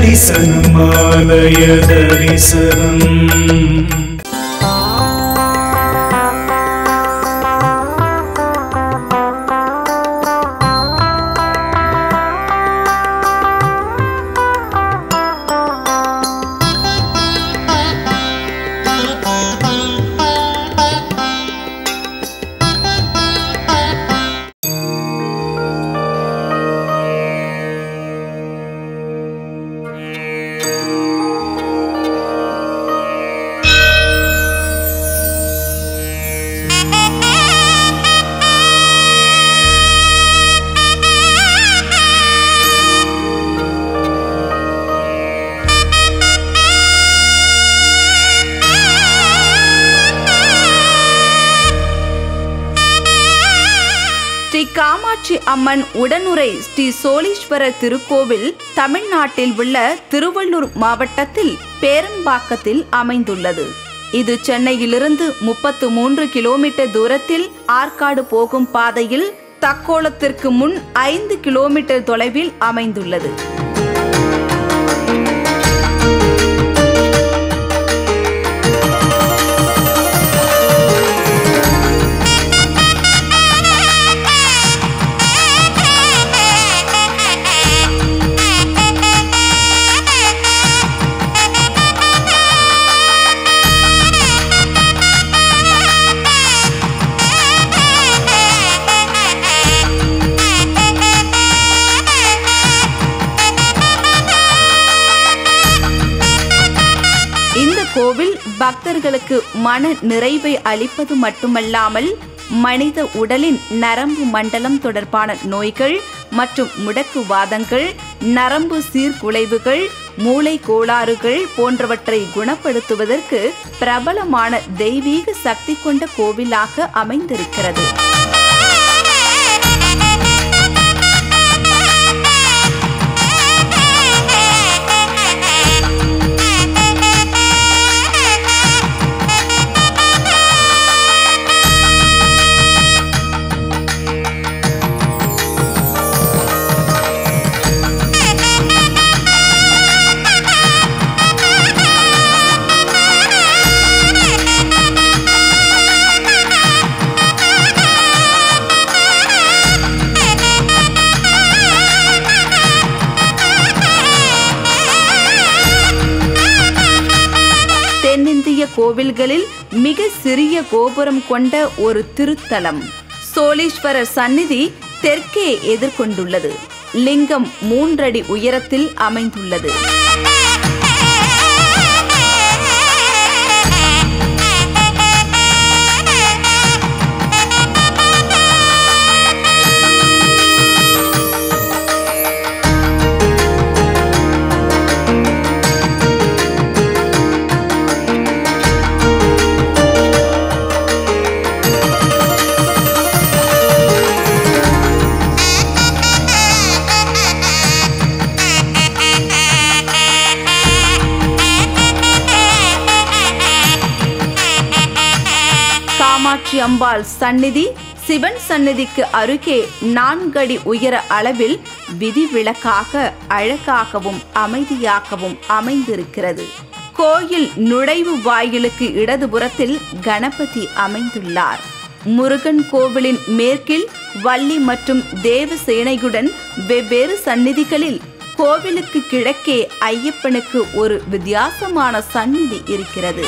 தரிசனம் ஆலய தரிசனம் ஸ்ரீ காமாட்சி அம்மன் உடனுரை ஸ்ரீ சோழீஸ்வரர் திருக்கோவில் தமிழ்நாட்டில் உள்ள திருவள்ளூர் மாவட்டத்தில் பேரம்பாக்கத்தில் அமைந்துள்ளது இது சென்னையிலிருந்து முப்பத்து மூன்று கிலோமீட்டர் தூரத்தில் ஆற்காடு போகும் பாதையில் தக்கோலத்திற்கு முன் ஐந்து கிலோமீட்டர் தொலைவில் அமைந்துள்ளது இந்த கோவில் பக்தர்களுக்கு மன நிறைவை அளிப்பது மட்டுமல்லாமல் மனித உடலின் நரம்பு மண்டலம் தொடர்பான நோய்கள் மற்றும் முடக்குவாதங்கள் நரம்பு சீர்குலைவுகள் மூளை கோளாறுகள் போன்றவற்றை குணப்படுத்துவதற்கு பிரபலமான தெய்வீக சக்தி கொண்ட கோவிலாக அமைந்திருக்கிறது தென்னிந்திய கோவில்களில் மிக சிறிய கோபுரம் கொண்ட ஒரு திருத்தலம் சோழீஸ்வரர் சந்நிதி தெற்கே எதிர்கொண்டுள்ளது லிங்கம் மூன்றடி உயரத்தில் அமைந்துள்ளது காமாட்சி அம்பாள் சந்நிதி சிவன் சந்நிதிக்கு அருகே நான்கடி உயர அளவில் விதிவிலக்காக அழகாகவும் அமைதியாகவும் அமைந்திருக்கிறது கோயில் நுழைவு வாயிலுக்கு இடதுபுறத்தில் கணபதி அமைந்துள்ளார் முருகன் கோவிலின் மேற்கில் வள்ளி மற்றும் தேவசேனையுடன் வெவ்வேறு சந்நிதிகளில் கோவிலுக்கு கிழக்கே ஐயப்பனுக்கு ஒரு வித்தியாசமான சந்நிதி இருக்கிறது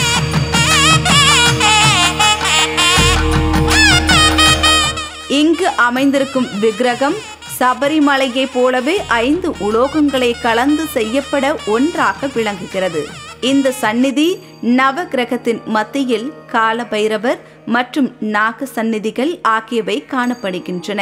இங்கு அமைந்திருக்கும் விக்கிரகம் சபரிமலையை போலவே ஐந்து உலோகங்களை கலந்து செய்யப்பட ஒன்றாக விளங்குகிறது இந்த சந்நிதி நவகிரகத்தின் மத்தியில் கால பைரவர் மற்றும் நாக சந்நிதிகள் ஆகியவை காணப்படுகின்றன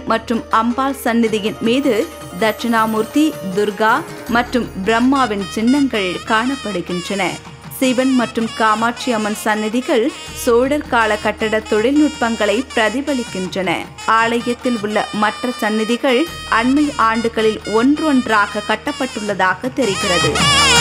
மற்றும் அம்பாள் சந்நிதியின் மீது தட்சிணாமூர்த்தி துர்கா மற்றும் பிரம்மாவின் சின்னங்கள் காணப்படுகின்றன சிவன் மற்றும் காமாட்சி அம்மன் சந்நிதிகள் சோழர் கால கட்டட தொழில்நுட்பங்களை பிரதிபலிக்கின்றன ஆலயத்தில் உள்ள மற்ற சந்நிதிகள் அண்மை ஆண்டுகளில் ஒன்றொன்றாக கட்டப்பட்டுள்ளதாக தெரிகிறது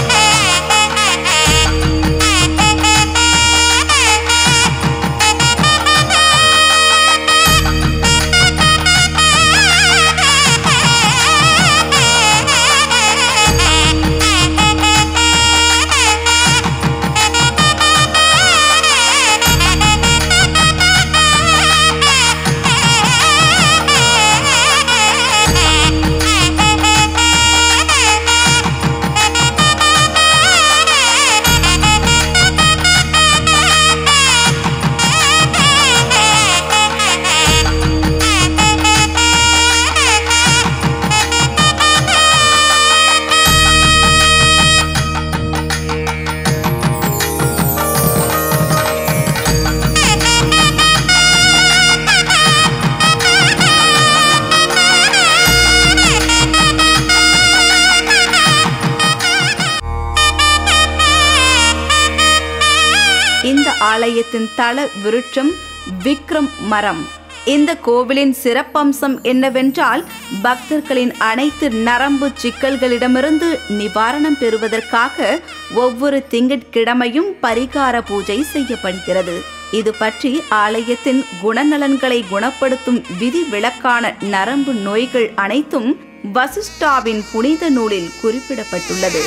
இந்த ஆலயத்தின் தல விருட்சம் விக்ரம் மரம் இந்த கோவிலின் சிறப்பம்சம் என்னவென்றால் பக்தர்களின் அனைத்து நரம்பு சிக்கல்களிடமிருந்து நிவாரணம் பெறுவதற்காக ஒவ்வொரு திங்கட்கிழமையும் பரிகார பூஜை செய்யப்படுகிறது இது பற்றி ஆலயத்தின் குணநலன்களை குணப்படுத்தும் விதி விலக்கான நரம்பு நோய்கள் அனைத்தும் வசிஷ்டாவின் புனித நூலில் குறிப்பிடப்பட்டுள்ளது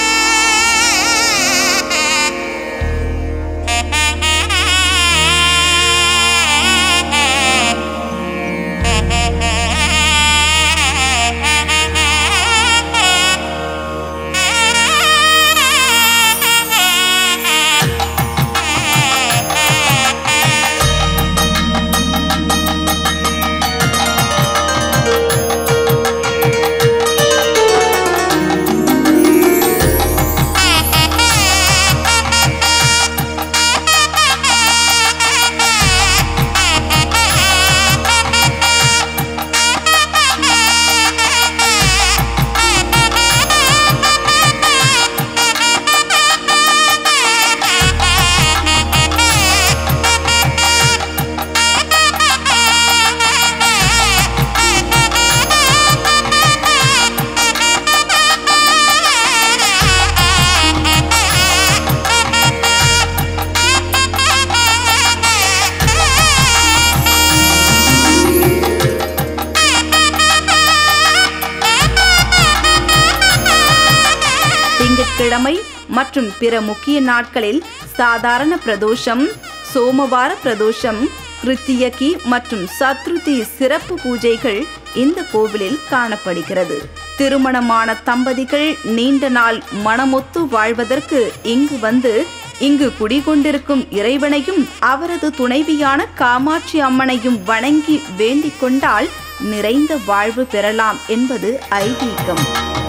திங்கட்கிழமை மற்றும் பிற முக்கிய நாட்களில் சாதாரண பிரதோஷம் சோமவார பிரதோஷம் கிருத்தியகி மற்றும் சத்ருதி சிறப்பு பூஜைகள் இந்த கோவிலில் காணப்படுகிறது திருமணமான தம்பதிகள் நீண்ட நாள் மனமொத்து வாழ்வதற்கு இங்கு வந்து இங்கு குடிகொண்டிருக்கும் இறைவனையும் அவரது துணைவியான காமாட்சி அம்மனையும் வணங்கி வேண்டிக் கொண்டால் நிறைந்த வாழ்வு பெறலாம் என்பது ஐதீகம்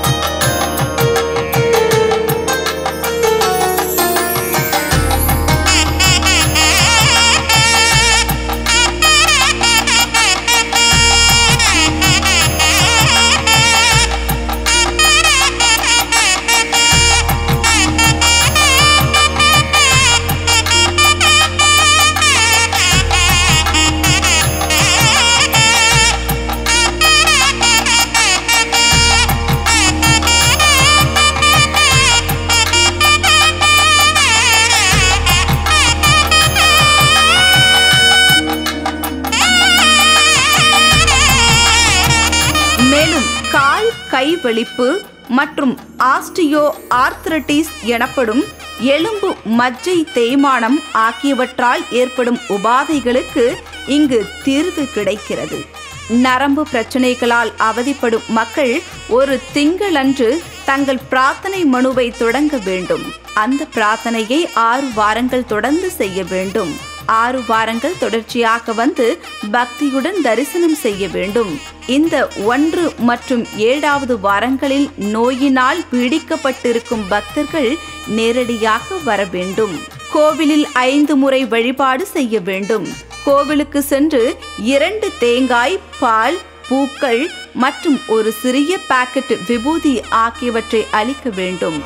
மேலும் கால் கை வெளிப்பு மற்றும் ஆஸ்டியோ ஆர்த்ரட்டிஸ் எனப்படும் எலும்பு மஜ்ஜை தேய்மானம் ஆகியவற்றால் ஏற்படும் உபாதைகளுக்கு இங்கு தீர்வு கிடைக்கிறது நரம்பு பிரச்சனைகளால் அவதிப்படும் மக்கள் ஒரு திங்களன்று தங்கள் பிரார்த்தனை மனுவை தொடங்க வேண்டும் அந்த பிரார்த்தனையை ஆறு வாரங்கள் தொடர்ந்து செய்ய வேண்டும் ஆறு வாரங்கள் தொடர்ச்சியாக வந்து பக்தியுடன் தரிசனம் செய்ய வேண்டும் இந்த ஒன்று மற்றும் ஏழாவது வாரங்களில் நோயினால் பீடிக்கப்பட்டிருக்கும் பக்தர்கள் நேரடியாக வர வேண்டும் கோவிலில் ஐந்து முறை வழிபாடு செய்ய வேண்டும் கோவிலுக்கு சென்று இரண்டு தேங்காய் பால் பூக்கள் மற்றும் ஒரு சிறிய பாக்கெட் விபூதி ஆகியவற்றை அளிக்க வேண்டும்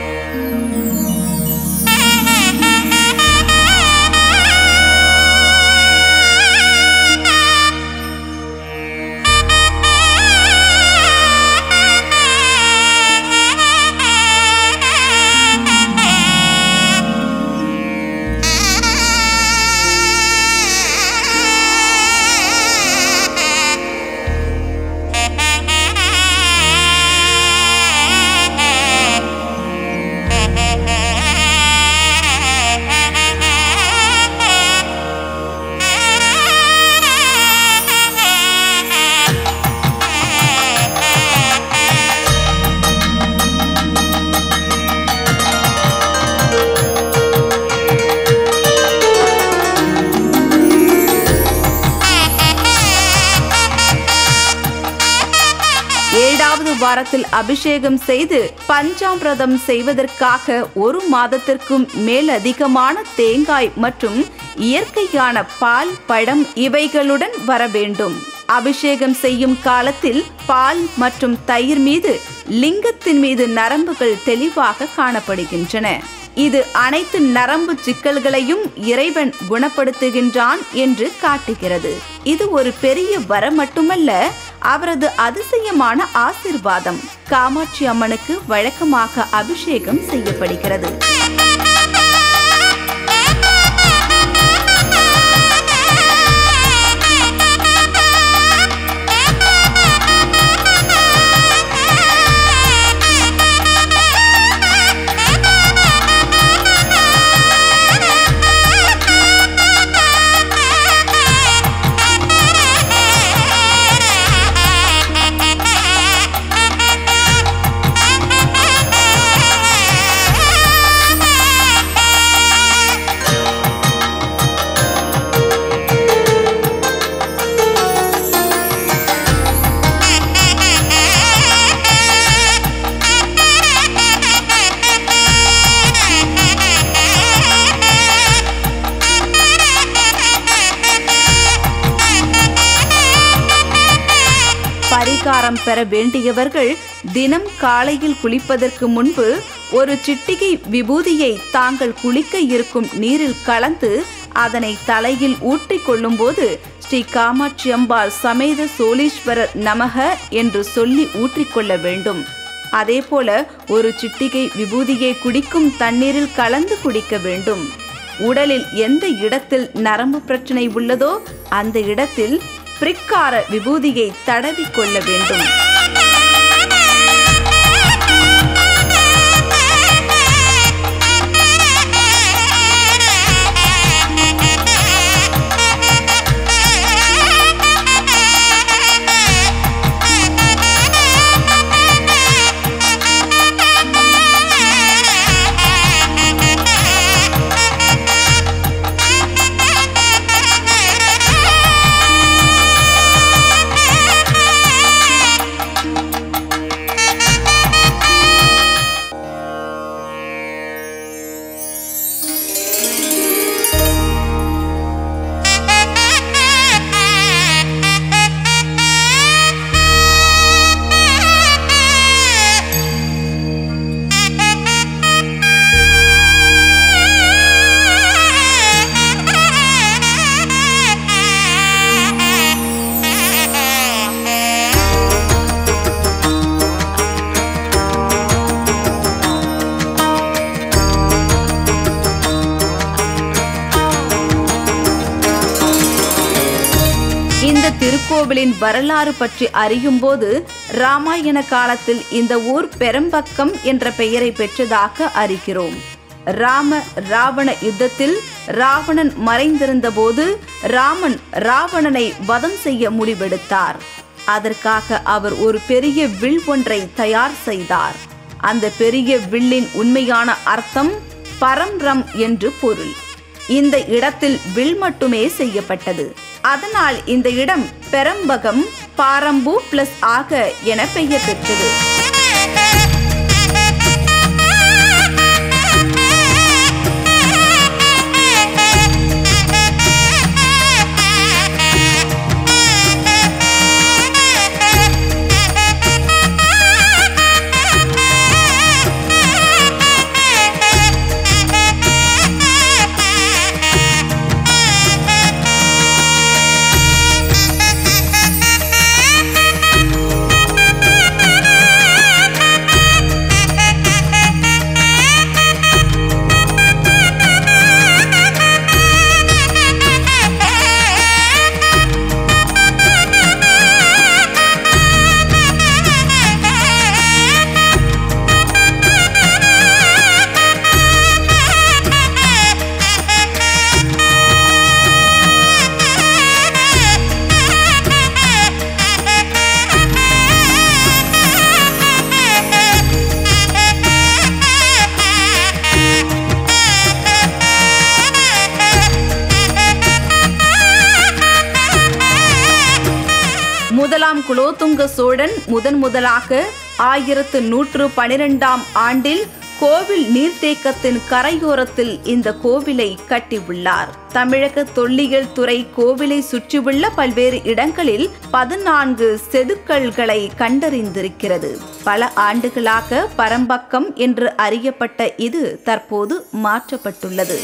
ஏழாவது வாரத்தில் அபிஷேகம் செய்து பஞ்சாமிரதம் செய்வதற்காக ஒரு மாதத்திற்கும் மேலதிகமான தேங்காய் மற்றும் இயற்கையான பால் பழம் இவைகளுடன் வர வேண்டும் அபிஷேகம் செய்யும் காலத்தில் பால் மற்றும் தயிர் மீது லிங்கத்தின் மீது நரம்புகள் தெளிவாக காணப்படுகின்றன இது அனைத்து நரம்பு சிக்கல்களையும் இறைவன் குணப்படுத்துகின்றான் என்று காட்டுகிறது இது ஒரு பெரிய வர மட்டுமல்ல அவரது அதிசயமான ஆசிர்வாதம் காமாட்சி அம்மனுக்கு வழக்கமாக அபிஷேகம் செய்யப்படுகிறது பரிகாரம் பெற வேண்டியவர்கள் தினம் காலையில் குளிப்பதற்கு முன்பு ஒரு சிட்டிகை விபூதியை தாங்கள் குளிக்க இருக்கும் நீரில் கலந்து அதனை தலையில் ஊற்றிக் கொள்ளும்போது ஸ்ரீ காமாட்சி அம்பாள் சமேத சோழீஸ்வரர் நமக என்று சொல்லி ஊற்றிக்கொள்ள வேண்டும் அதேபோல ஒரு சிட்டிகை விபூதியை குடிக்கும் தண்ணீரில் கலந்து குடிக்க வேண்டும் உடலில் எந்த இடத்தில் நரம்பு பிரச்சனை உள்ளதோ அந்த இடத்தில் பிரிக்கார விபூதியை தடவிக் கொள்ள வேண்டும் இந்த திருக்கோவிலின் வரலாறு பற்றி அறியும்போது ராமாயண காலத்தில் இந்த ஊர் பெரம்பக்கம் என்ற பெயரை பெற்றதாக அறிகிறோம் ராம ராவண யுத்தத்தில் ராவணன் மறைந்திருந்த போது ராமன் ராவணனை வதம் செய்ய முடிவெடுத்தார் அதற்காக அவர் ஒரு பெரிய வில் ஒன்றை தயார் செய்தார் அந்த பெரிய வில்லின் உண்மையான அர்த்தம் பரம்ரம் என்று பொருள் இந்த இடத்தில் வில் மட்டுமே செய்யப்பட்டது அதனால் இந்த இடம் பெரம்பகம் பாரம்பு பிளஸ் ஆக என பெயர் பெற்றது இரண்டாம் குலோத்துங்க சோழன் முதன் முதலாக ஆயிரத்து நூற்று பனிரெண்டாம் ஆண்டில் கோவில் நீர்த்தேக்கத்தின் கரையோரத்தில் இந்த கோவிலை கட்டியுள்ளார் தமிழக தொல்லியல் துறை கோவிலை சுற்றியுள்ள பல்வேறு இடங்களில் பதினான்கு செதுக்கல்களை கண்டறிந்திருக்கிறது பல ஆண்டுகளாக பரம்பக்கம் என்று அறியப்பட்ட இது தற்போது மாற்றப்பட்டுள்ளது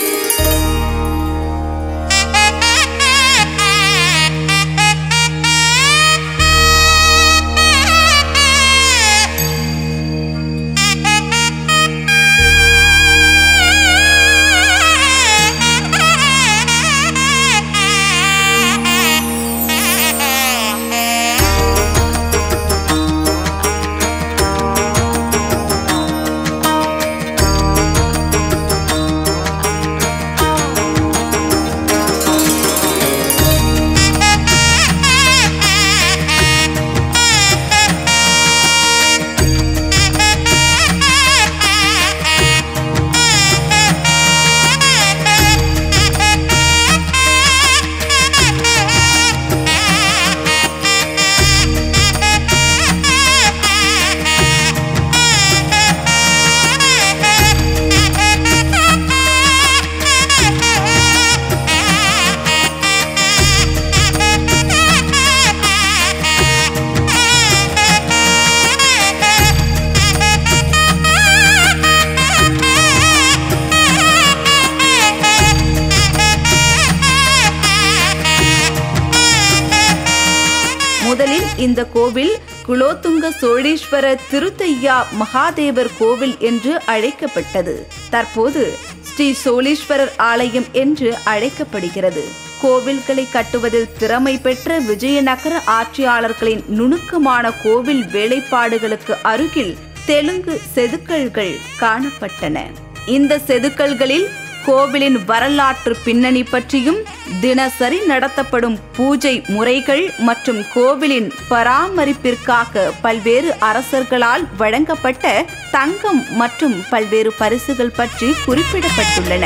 முதலில் இந்த கோவில் குலோத்துங்க சோழீஸ்வர திருத்தையா மகாதேவர் கோவில் என்று அழைக்கப்பட்டது தற்போது ஸ்ரீ சோழீஸ்வரர் ஆலயம் என்று அழைக்கப்படுகிறது கோவில்களை கட்டுவதில் திறமை பெற்ற விஜயநகர ஆட்சியாளர்களின் நுணுக்கமான கோவில் வேலைப்பாடுகளுக்கு அருகில் தெலுங்கு செதுக்கல்கள் காணப்பட்டன இந்த செதுக்கல்களில் கோவிலின் வரலாற்று பின்னணி பற்றியும் தினசரி நடத்தப்படும் பூஜை முறைகள் மற்றும் கோவிலின் பராமரிப்பிற்காக பல்வேறு அரசர்களால் வழங்கப்பட்ட தங்கம் மற்றும் பல்வேறு பரிசுகள் பற்றி குறிப்பிடப்பட்டுள்ளன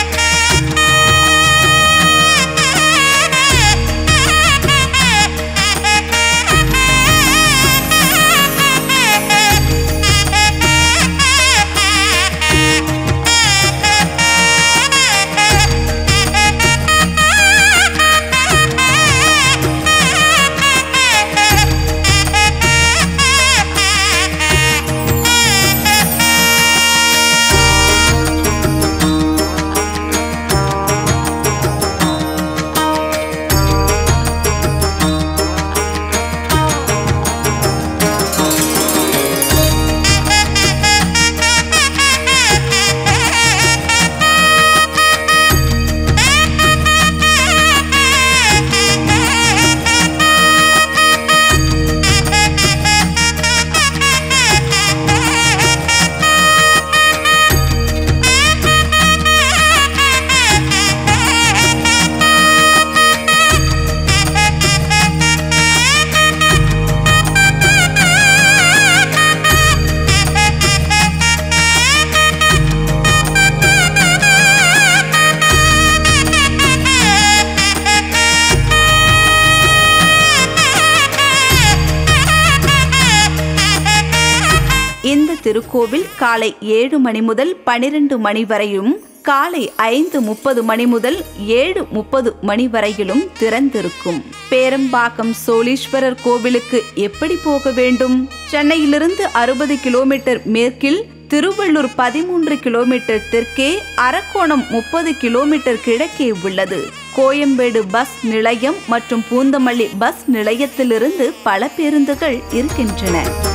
இந்த திருக்கோவில் காலை ஏழு மணி முதல் பனிரெண்டு மணி வரையும் காலை ஐந்து முப்பது மணி முதல் ஏழு முப்பது மணி வரையிலும் திறந்திருக்கும் பேரம்பாக்கம் சோழீஸ்வரர் கோவிலுக்கு எப்படி போக வேண்டும் சென்னையிலிருந்து அறுபது கிலோமீட்டர் மேற்கில் திருவள்ளூர் பதிமூன்று கிலோமீட்டர் தெற்கே அரக்கோணம் முப்பது கிலோமீட்டர் கிழக்கே உள்ளது கோயம்பேடு பஸ் நிலையம் மற்றும் பூந்தமல்லி பஸ் நிலையத்திலிருந்து பல பேருந்துகள் இருக்கின்றன